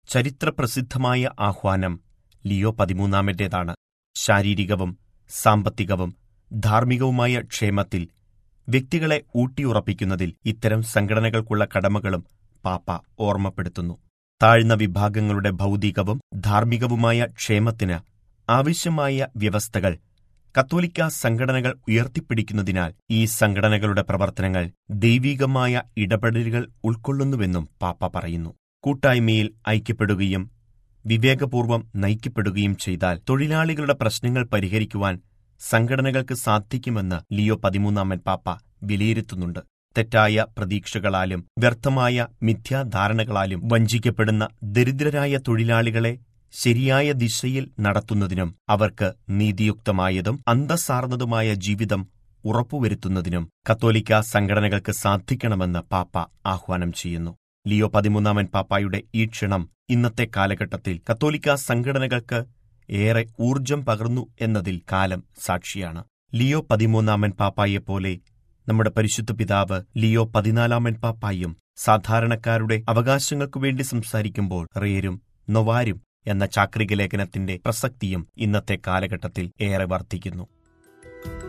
ചരിത്രപ്രസിദ്ധമായ ആഹ്വാനം ലിയോ പതിമൂന്നാമന്റേതാണ് ശാരീരികവും സാമ്പത്തികവും ധാർമ്മികവുമായ ക്ഷേമത്തിൽ വ്യക്തികളെ ഊട്ടിയുറപ്പിക്കുന്നതിൽ ഇത്തരം സംഘടനകൾക്കുള്ള കടമകളും പാപ്പ ഓർമ്മപ്പെടുത്തുന്നു താഴ്ന്ന വിഭാഗങ്ങളുടെ ഭൗതികവും ധാർമ്മികവുമായ ക്ഷേമത്തിന് ആവശ്യമായ വ്യവസ്ഥകൾ കത്തോലിക്ക സംഘടനകൾ ഉയർത്തിപ്പിടിക്കുന്നതിനാൽ ഈ സംഘടനകളുടെ പ്രവർത്തനങ്ങൾ ദൈവികമായ ഇടപെടലുകൾ ഉൾക്കൊള്ളുന്നുവെന്നും പാപ്പ പറയുന്നു കൂട്ടായ്മയിൽ ഐക്യപ്പെടുകയും വിവേകപൂർവം നയിക്കപ്പെടുകയും ചെയ്താൽ തൊഴിലാളികളുടെ പ്രശ്നങ്ങൾ പരിഹരിക്കുവാൻ സംഘടനകൾക്ക് സാധിക്കുമെന്ന് ലിയോ പതിമൂന്നാമൻ പാപ്പ വിലയിരുത്തുന്നുണ്ട് തെറ്റായ പ്രതീക്ഷകളാലും വ്യർത്ഥമായ മിഥ്യാധാരണകളാലും വഞ്ചിക്കപ്പെടുന്ന ദരിദ്രരായ തൊഴിലാളികളെ ശരിയായ ദിശയിൽ നടത്തുന്നതിനും അവർക്ക് നീതിയുക്തമായതും അന്തസ്സാർന്നതുമായ ജീവിതം ഉറപ്പുവരുത്തുന്നതിനും കത്തോലിക്ക സംഘടനകൾക്ക് സാധിക്കണമെന്ന് പാപ്പ ആഹ്വാനം ചെയ്യുന്നു ലിയോ പതിമൂന്നാമൻ പാപ്പായുടെ ഈ ക്ഷണം ഇന്നത്തെ കാലഘട്ടത്തിൽ കത്തോലിക്ക സംഘടനകൾക്ക് ഏറെ ഊർജം പകർന്നു എന്നതിൽ കാലം സാക്ഷിയാണ് ലിയോ പതിമൂന്നാമൻ പാപ്പായെപ്പോലെ നമ്മുടെ പരിശുദ്ധ പിതാവ് ലിയോ പതിനാലാമൻ പാപ്പായും സാധാരണക്കാരുടെ അവകാശങ്ങൾക്കു വേണ്ടി സംസാരിക്കുമ്പോൾ റേരും നൊവാരും എന്ന ചാക്രിക ലേഖനത്തിന്റെ പ്രസക്തിയും ഇന്നത്തെ കാലഘട്ടത്തിൽ ഏറെ വർദ്ധിക്കുന്നു